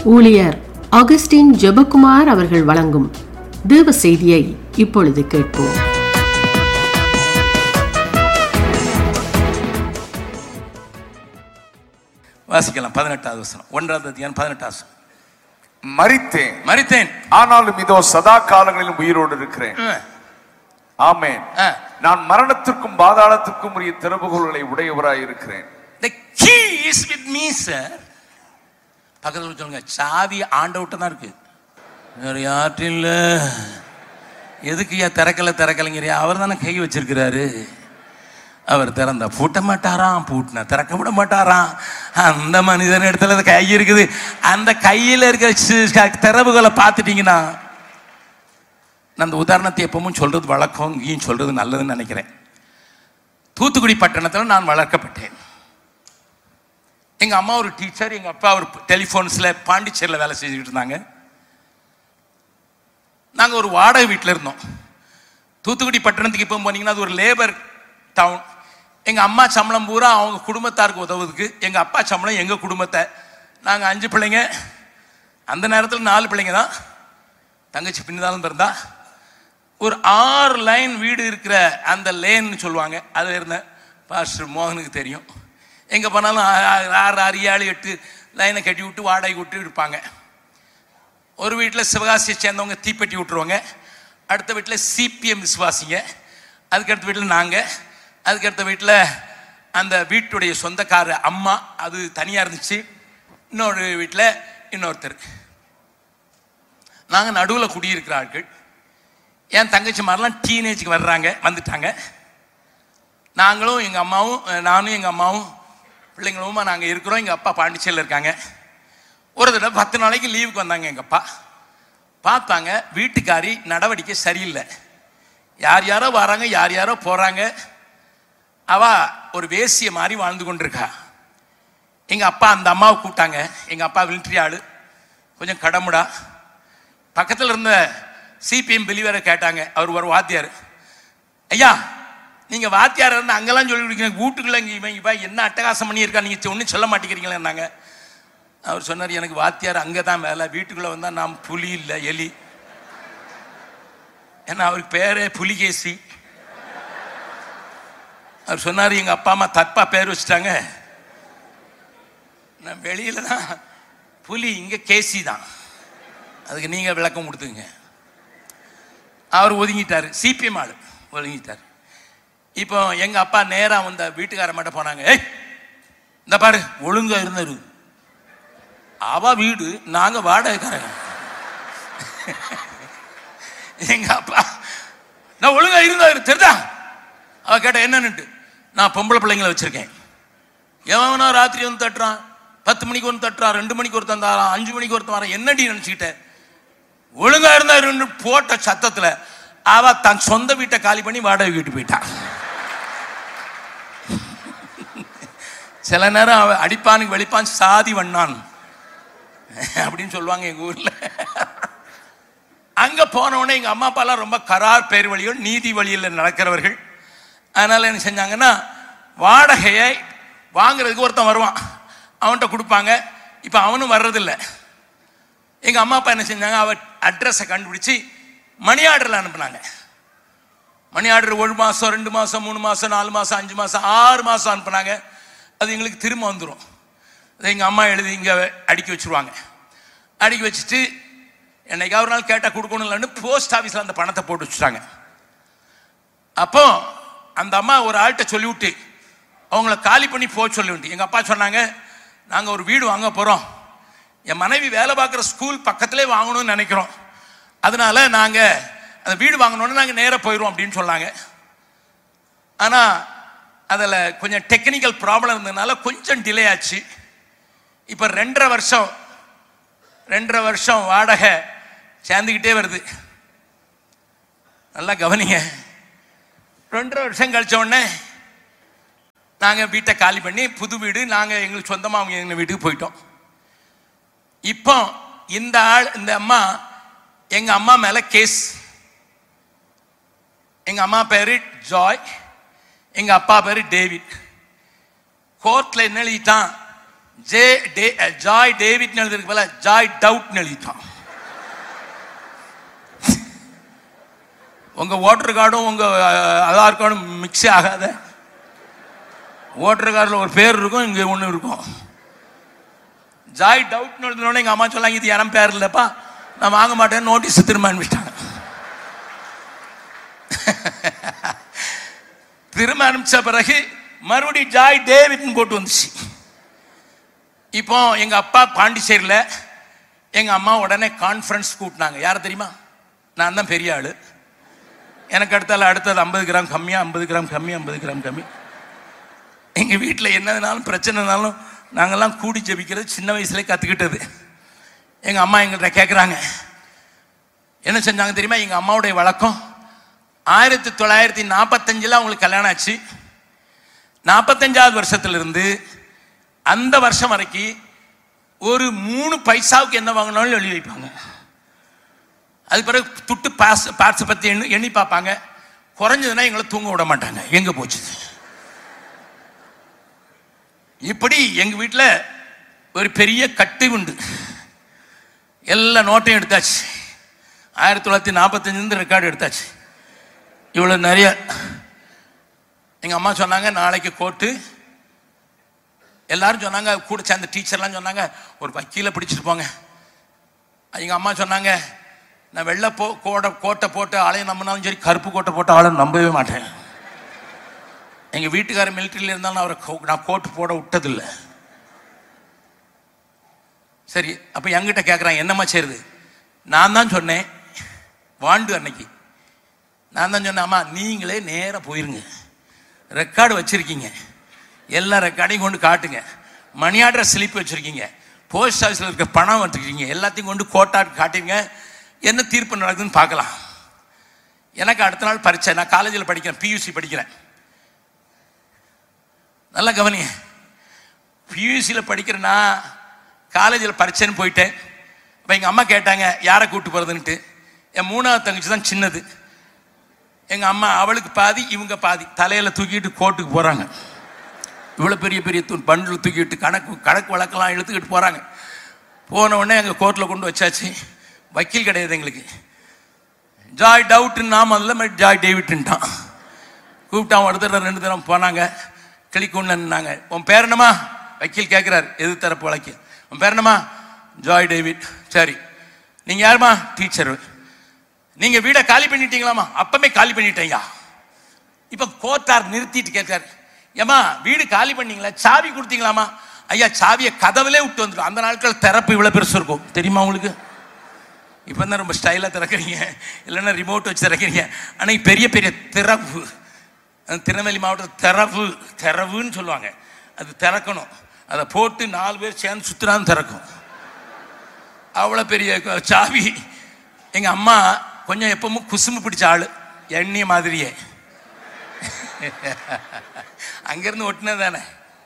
ஊழியர் ஆகஸ்டின் ஜெபக்குமார் அவர்கள் வழங்கும் தேவ செய்தியை இப்பொழுது கேட்போம் வாசிக்கலாம் பதினெட்டாவது வசனம் ஒன்றாவது அதிகாரம் பதினெட்டாவது வசனம் மரித்தேன் மரித்தேன் ஆனாலும் இதோ சதா காலங்களிலும் உயிரோடு இருக்கிறேன் ஆ, ஆமென் ஆ. நான் மரணத்திற்கும் பாதாளத்திற்கும் உரிய திறவுகோல்களை உடையவராய் இருக்கிறேன் The key is with me, sir. பக்கத்துல சொல்லுங்க சாவி ஆண்டவட்ட தான் இருக்கு வேற யார்ட்டும் இல்ல எதுக்கு ஏன் திறக்கல திறக்கலைங்கிறியா அவர் தானே கை வச்சிருக்கிறாரு அவர் திறந்தா பூட்ட மாட்டாராம் பூட்டினா திறக்க விட மாட்டாராம் அந்த மனிதன் இடத்துல அந்த கை இருக்குது அந்த கையில் இருக்கிற சி- திறவுகளை பார்த்துட்டீங்கன்னா நான் அந்த உதாரணத்தை எப்பவும் சொல்றது வழக்கம் இங்கேயும் சொல்றது நல்லதுன்னு நினைக்கிறேன் தூத்துக்குடி பட்டணத்தில் நான் வளர்க்கப்பட்டேன் எங்க அம்மா ஒரு டீச்சர் எங்க அப்பா ஒரு டெலிஃபோன்ஸ்ல பாண்டிச்சேரியில் வேலை செஞ்சுக்கிட்டு இருந்தாங்க நாங்க ஒரு வாடகை வீட்டில் இருந்தோம் தூத்துக்குடி பட்டணத்துக்கு இப்போ போனீங்கன்னா அது ஒரு லேபர் டவுன் எங்க அம்மா சம்பளம் பூரா அவங்க குடும்பத்தாருக்கு உதவுறதுக்கு எங்க அப்பா சம்பளம் எங்க குடும்பத்தை நாங்க அஞ்சு பிள்ளைங்க அந்த நேரத்தில் நாலு பிள்ளைங்க தான் தங்கச்சி பின்னதாலும் பிறந்தா ஒரு ஆறு லைன் வீடு இருக்கிற அந்த லேன்னு சொல்லுவாங்க அதில் இருந்த பாஸ்டர் மோகனுக்கு தெரியும் எங்கே போனாலும் ஆ- ஆ- ஆறு ஆறு ஏழு எட்டு லைனை கட்டி விட்டு வாடகை விட்டு இருப்பாங்க ஒரு வீட்டில் சிவகாசியை சேர்ந்தவங்க தீப்பெட்டி விட்டுருவாங்க அடுத்த வீட்டில் சிபிஎம் விசுவாசிங்க அதுக்கடுத்த வீட்டில் நாங்கள் அதுக்கடுத்த வீட்டில் அந்த வீட்டுடைய சொந்தக்கார அம்மா அது தனியாக இருந்துச்சு இன்னொரு வீட்டில் இன்னொருத்தர் நாங்கள் நடுவில் குடியிருக்கிற ஆட்கள் என் தங்கச்சி மாதிரிலாம் டீனேஜுக்கு வர்றாங்க வந்துட்டாங்க நாங்களும் எங்கள் அம்மாவும் அஹ், நானும் எங்கள் அம்மாவும் பிள்ளைங்களுமா நாங்கள் இருக்கிறோம் எங்கள் அப்பா பாண்டிச்சேரியில் இருக்காங்க ஒரு தடவை பத்து நாளைக்கு லீவுக்கு வந்தாங்க எங்கள் அப்பா பார்த்தாங்க வீட்டுக்காரி நடவடிக்கை சரியில்லை யார் யாரோ வராங்க யார் யாரோ போகிறாங்க அவ ஒரு வேசிய மாதிரி வாழ்ந்து கொண்டிருக்கா எங்கள் அப்பா அந்த அம்மாவை கூப்பிட்டாங்க எங்கள் அப்பா மிலிட்ரி ஆளு கொஞ்சம் கடமுடா பக்கத்தில் இருந்த சிபிஎம் பிலிவரை கேட்டாங்க அவர் ஒரு வாத்தியார் ஐயா நீங்க வாத்தியார் இருந்து அங்கெல்லாம் சொல்லி கொடுக்குறீங்க வீட்டுக்குள்ள இங்க இவன் இவன் என்ன அட்டகாசம் பண்ணியிருக்கா நீங்க ஒன்றும் சொல்ல மாட்டேங்கிறீங்களேன்னாங்க அவர் சொன்னார் எனக்கு வாத்தியார் அங்கே தான் வேலை வீட்டுக்குள்ள வந்தா நாம் புலி இல்லை எலி ஏன்னா அவருக்கு பேரே புலிகேசி அவர் சொன்னார் எங்க அப்பா அம்மா தப்பா பேர் வச்சுட்டாங்க நான் வெளியில தான் புலி இங்க கேசி தான் அதுக்கு நீங்க விளக்கம் கொடுத்துங்க அவர் ஒதுங்கிட்டாரு சிபிஎம் ஆளு ஒதுங்கிட்டாரு இப்போ எங்க அப்பா நேரா வந்த வீட்டுக்கார மட்டும் போனாங்க ஏய் இந்த பாரு ஒழுங்கா இருந்தாரு அவ வீடு நாங்க வாடகைக்காரங்க எங்க அப்பா நான் ஒழுங்கா இருந்தாரு தெரிதா அவ கேட்ட என்னன்னுட்டு நான் பொம்பளை பிள்ளைங்களை வச்சிருக்கேன் எவனா ராத்திரி வந்து தட்டுறான் பத்து மணிக்கு வந்து தட்டுறான் ரெண்டு மணிக்கு ஒருத்தன் தாரான் அஞ்சு மணிக்கு ஒருத்தன் வரான் என்னடி நினைச்சுக்கிட்டேன் ஒழுங்கா இருந்தாருன்னு போட்ட சத்தத்துல அவ தன் சொந்த வீட்டை காலி பண்ணி வாடகை வீட்டு போயிட்டான் சில நேரம் அவ அடிப்பானுக்கு வெளிப்பான் சாதி வண்ணான் அப்படின்னு சொல்லுவாங்க எங்க ஊர்ல அங்க போன உடனே எங்க அம்மா அப்பாலாம் ரொம்ப கரார் பேர் வழியும் நீதி வழியில் நடக்கிறவர்கள் அதனால என்ன செஞ்சாங்கன்னா வாடகையை வாங்குறதுக்கு ஒருத்தன் வருவான் அவன்கிட்ட கொடுப்பாங்க இப்போ அவனும் வர்றதில்லை எங்க அம்மா அப்பா என்ன செஞ்சாங்க அவ அட்ரஸை கண்டுபிடிச்சு மணி ஆர்டரில் அனுப்புனாங்க மணி ஆர்டர் ஒரு மாசம் ரெண்டு மாசம் மூணு மாசம் நாலு மாசம் அஞ்சு மாசம் ஆறு மாசம் அனுப்புனாங்க அது எங்களுக்கு திரும்ப வந்துடும் அதை எங்க அம்மா எழுதி இங்க அடுக்கி வச்சிருவாங்க அடுக்கி வச்சுட்டு என்னைக்கா ஒரு நாள் கேட்டால் கொடுக்கணும் இல்லைன்னு போஸ்ட் ஆஃபீஸில் அந்த பணத்தை போட்டு வச்சுட்டாங்க அப்போ அந்த அம்மா ஒரு ஆள்கிட்ட சொல்லிவிட்டு அவங்கள காலி பண்ணி போக சொல்லிவிட்டு எங்கள் அப்பா சொன்னாங்க நாங்கள் ஒரு வீடு வாங்க போகிறோம் என் மனைவி வேலை பார்க்குற ஸ்கூல் பக்கத்திலே வாங்கணும்னு நினைக்கிறோம் அதனால நாங்கள் அந்த வீடு வாங்கணும்னு நாங்கள் நேராக போயிடுவோம் அப்படின்னு சொன்னாங்க ஆனால் அதில் கொஞ்சம் டெக்னிக்கல் ப்ராப்ளம் இருந்ததுனால கொஞ்சம் டிலே ஆச்சு இப்போ ரெண்டரை வருஷம் ரெண்டரை வருஷம் வாடகை சேர்ந்துக்கிட்டே வருது நல்லா கவனிங்க ரெண்டரை வருஷம் கழிச்ச உடனே நாங்கள் வீட்டை காலி பண்ணி புது வீடு நாங்கள் எங்களுக்கு சொந்தமாக அவங்க எங்கள் வீட்டுக்கு போயிட்டோம் இப்போ இந்த ஆள் இந்த அம்மா எங்கள் அம்மா மேலே கேஸ் எங்கள் அம்மா பேர் ஜாய் எங்கள் அப்பா பேர் டேவிட் கோர்ட்டில் என்ன எழுதிட்டான் ஜே டே ஜாய் டேவிட்னு எழுதிருக்கு போல ஜாய் டவுட்னு எழுதிட்டான் உங்க ஓட்டர் கார்டும் உங்க அஹ், ஆதார் கார்டும் மிக்ஸே ஆகாத ஓட்டர் கார்டில் ஒரு பேர் இருக்கும் இங்க ஒன்று இருக்கும் ஜாய் டவுட்னு எழுதினோடனே எங்க அம்மா சொல்லாங்க இது என் பேர் இல்லப்பா நான் வாங்க மாட்டேன் நோட்டீஸ் திரும்ப அனுப்பிட்டாங்க திரும்ப அனுப்பிச்ச பிறகு மறுபடியும் ஜாய் டேவிட்னு போட்டு வந்துச்சு இப்போ எங்க அப்பா பாண்டிச்சேரியில் எங்க அம்மா உடனே கான்ஃபரன்ஸ் கூட்டினாங்க யார் தெரியுமா நான் தான் பெரிய ஆளு எனக்கு அடுத்தால அடுத்தது ஐம்பது கிராம் கம்மியா ஐம்பது கிராம் கம்மி ஐம்பது கிராம் கம்மி எங்க வீட்டில் என்னதுனாலும் பிரச்சனைனாலும் நாங்கெல்லாம் கூடி ஜெபிக்கிறது சின்ன வயசுல கத்துக்கிட்டது எங்க அம்மா எங்கள்கிட்ட கேட்குறாங்க என்ன செஞ்சாங்க தெரியுமா எங்க அம்மாவுடைய வழக்கம் ஆயிரத்தி தொள்ளாயிரத்தி நாற்பத்தஞ்சில் அவங்களுக்கு கல்யாணம் ஆச்சு நாற்பத்தஞ்சாவது வருஷத்திலிருந்து அந்த வருஷம் வரைக்கும் ஒரு மூணு பைசாவுக்கு என்ன வாங்கினாலும் எழுதி வைப்பாங்க அது பிறகு துட்டு பாஸ் பார்ட்ஸை பற்றி எண்ணி எண்ணி பார்ப்பாங்க குறைஞ்சதுன்னா எங்களை தூங்க விட மாட்டாங்க எங்கே போச்சு இப்படி எங்க வீட்டில் ஒரு பெரிய கட்டு உண்டு எல்லா நோட்டையும் எடுத்தாச்சு ஆயிரத்தி தொள்ளாயிரத்தி நாற்பத்தஞ்சுலேருந்து ரெக்கார்டு எடுத்தாச்சு இவ்வளோ நிறைய எங்கள் அம்மா சொன்னாங்க நாளைக்கு கோட்டு எல்லாரும் சொன்னாங்க கூட சேர்ந்த டீச்சர்லாம் சொன்னாங்க ஒரு வக்கீல பிடிச்சிட்டு போங்க எங்கள் அம்மா சொன்னாங்க நான் வெள்ளை போ கோட்டை கோட்டை போட்டு ஆளையும் நம்பினாலும் சரி கருப்பு கோட்டை போட்டு ஆளை நம்பவே மாட்டேன் எங்கள் வீட்டுக்காரர் மிலிட்டரியில் இருந்தாலும் அவரை கோ- நான் கோட்டு போட விட்டதில்லை சரி அப்போ என்கிட்ட கேட்குறாங்க என்னம்மா செய்யுது நான் தான் சொன்னேன் வாண்டு அன்னைக்கு நான் தான் சொன்னேன் அம்மா நீங்களே நேராக போயிருங்க ரெக்கார்டு வச்சுருக்கீங்க எல்லா ரெக்கார்டையும் கொண்டு காட்டுங்க மணி ஆர்டர் ஸ்லிப் வச்சுருக்கீங்க போஸ்ட் ஆஃபீஸில் இருக்க பணம் வச்சுருக்கீங்க எல்லாத்தையும் கொண்டு கோட்டாட்டு காட்டுங்க என்ன தீர்ப்பு நடக்குதுன்னு பார்க்கலாம் எனக்கு அடுத்த நாள் பரீட்சை நான் காலேஜில் படிக்கிறேன் பியூசி படிக்கிறேன் நல்லா கவனிங்க பியூசியில் படிக்கிறேன்னா காலேஜில் பரீட்சைன்னு போயிட்டேன் அப்போ எங்கள் அம்மா கேட்டாங்க யாரை கூப்பிட்டு போகிறதுன்ட்டு என் மூணாவது தங்கச்சி தான் சின்னது எங்கள் அம்மா அவளுக்கு பாதி இவங்க பாதி தலையில் தூக்கிட்டு கோர்ட்டுக்கு போகிறாங்க இவ்வளோ பெரிய பெரிய தூண் பண்டில் தூக்கிட்டு கணக்கு கணக்கு வழக்கெல்லாம் இழுத்துக்கிட்டு போகிறாங்க போன உடனே எங்கள் கோர்ட்டில் கொண்டு வச்சாச்சு வக்கீல் கிடையாது எங்களுக்கு ஜாய் டவுட்டுன்னு நாம அதில் ஜாய் டேவிட்டுன்ட்டான் கூப்பிட்டான் ஒரு தடவை ரெண்டு தடவை போனாங்க கிளிக்குண்டாங்க உன் பேர் என்னம்மா வக்கீல் கேட்குறாரு எது தரப்பு வழக்கு உன் பேர் என்னம்மா ஜாய் டேவிட் சரி நீங்கள் யாரும்மா டீச்சர் நீங்கள் வீடை காலி பண்ணிட்டீங்களாம்மா அப்பமே காலி பண்ணிட்டேயா இப்போ கோத்தார் நிறுத்திட்டு கேட்காரு ஏம்மா வீடு காலி பண்ணீங்களா சாவி கொடுத்தீங்களாமா ஐயா சாவியை கதவுலே விட்டு வந்துடும் அந்த நாட்கள் திறப்பு இவ்வளோ பெருசு இருக்கும் தெரியுமா உங்களுக்கு இப்போ தான் ரொம்ப ஸ்டைலாக திறக்கிறீங்க இல்லைன்னா ரிமோட் வச்சு திறக்கிறீங்க ஆனால் பெரிய பெரிய திறவு அந்த திருநெல்வேலி மாவட்டம் திறவு திறவுன்னு சொல்லுவாங்க அது திறக்கணும் அதை போட்டு நாலு பேர் சேர்ந்து சுற்றுனாலும் திறக்கும் அவ்வளோ பெரிய க- சாவி எங்கள் அம்மா கொஞ்சம் எப்பவும் குசும்பு பிடிச்ச ஆள் எண்ணெய் மாதிரியே அங்கேருந்து ஒட்டினது தானே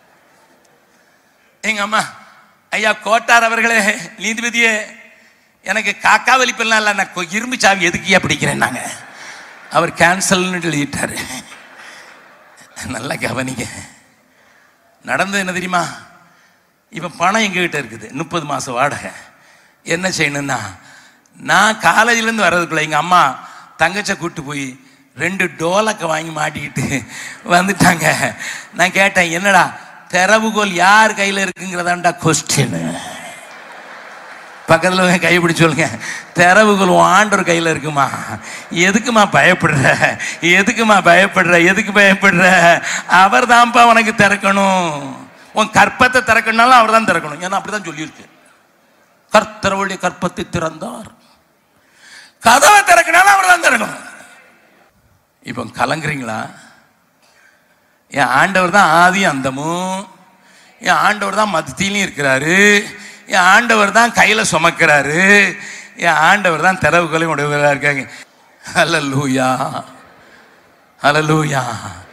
எங்க அம்மா ஐயா கோட்டார் அவர்களே நீதிபதியே எனக்கு காக்கா வலிப்பெல்லாம் இல்லை நான் கொ- இரும்பு சாவி எதுக்கியா பிடிக்கிறேன் நாங்க அவர் கேன்சல்னு எழுதிட்டாரு நல்லா கவனிங்க நடந்தது என்ன தெரியுமா இப்போ பணம் எங்ககிட்ட இருக்குது முப்பது மாதம் வாடகை என்ன செய்யணும்னா நான் காலேஜ்லேருந்து வர்றதுக்குள்ள எங்கள் அம்மா தங்கச்சை கூட்டு போய் ரெண்டு டோலக்கை வாங்கி மாட்டிக்கிட்டு வந்துட்டாங்க நான் கேட்டேன் என்னடா திறவுகோல் யார் கையில் இருக்குங்கிறதாண்டா கொஸ்டின் பக்கத்தில் கை பிடிச்சு சொல்லுங்க திறவுகோல் உன் ஆண்டவர் கையில் இருக்குமா எதுக்குமா பயப்படுற எதுக்குமா பயப்படுற எதுக்கு பயப்படுற அவர் தான்ப்பா உனக்கு திறக்கணும் உன் கற்பத்தை திறக்கணும்னாலும் அவர் தான் திறக்கணும் ஏன்னா அப்படிதான் சொல்லியிருக்கு கர்த்தரவுடைய கற்பத்தை திறந்தார் கதவை திறக்கனாலும் அவர் தான் திறக்கணும் இப்போ கலங்குறீங்களா என் ஆண்டவர் தான் ஆதி அந்தமும் என் ஆண்டவர் தான் மத்தியிலையும் இருக்கிறாரு என் ஆண்டவர் தான் கையில் சுமக்கிறாரு என் ஆண்டவர் தான் திறவுகளையும் உடையவராக இருக்காங்க ஹalleluya ஹalleluya